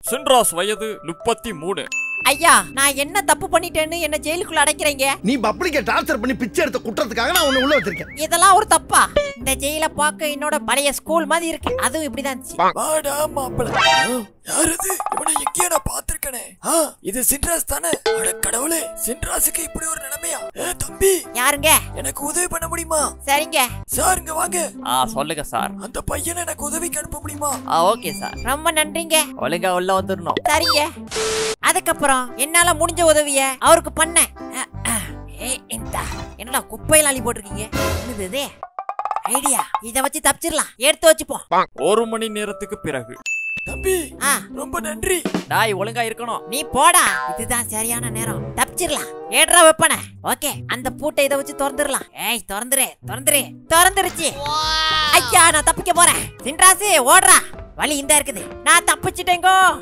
சின்ராஸ் வயது முப்பத்தி மூணு ஐயா நான் என்ன தப்பு பண்ணிட்டேன்னு என்ன ஜெயிலுக்குள்ள அடைக்கிறீங்க நீ பப்ளிக்க டார்ச்சர் பண்ணி பிச்சை எடுத்த குற்றத்துக்காக நான் உன்னை உள்ள வச்சிருக்கேன் இதெல்லாம் ஒரு தப்பா இந்த ஜெயில பார்க்க என்னோட பழைய ஸ்கூல் மாதிரி இருக்கு அதுவும் இப்படிதான் இருந்துச்சு. வாடா மாப்பிள யார் இது இவனை எங்கேயோ நான் பாத்திருக்கனே இது சின்ராஸ் தானே அட கடவுளே சின்ராஸுக்கு இப்படி ஒரு நிலைமையா ஏ தம்பி யாருங்க எனக்கு உதவி பண்ண முடியுமா சரிங்க சார் இங்க வாங்க ஆ சொல்லுங்க சார் அந்த பையனை எனக்கு உதவிக்கு அனுப்ப முடியுமா ஆ ஓகே சார் ரொம்ப நன்றிங்க ஒழுங்கா உள்ள வந்துடணும் சரிங்க அதுக்கப்புறம் என்னால முடிஞ்ச உதவிய அவருக்கு பண்ணேன் அஹ், அஹ். ஏய், இந்தா. என்னடா குப்பையில அள்ளி போட்டிருக்கீங்க என்னது இது ஐடியா இத வச்சு தப்பிச்சிடலாம் எடுத்து வச்சுப்போம் ஒரு மணி நேரத்துக்கு பிறகு தம்பி ஆ ரொம்ப நன்றி டாய் ஒழுங்கா இருக்கணும் நீ போடா இதுதான் சரியான நேரம் தப்பிச்சிடலாம் ஏட்ரா வெப்பன ஓகே அந்த பூட்டை இதை வச்சு திறந்துடலாம் ஏய் திறந்துரு திறந்துரு திறந்துருச்சு ஐயா நான் தப்பிக்க போறேன் சின்ராசு ஓடுறா வழி இந்த இருக்குது நான் தப்பிச்சிட்டேங்கோ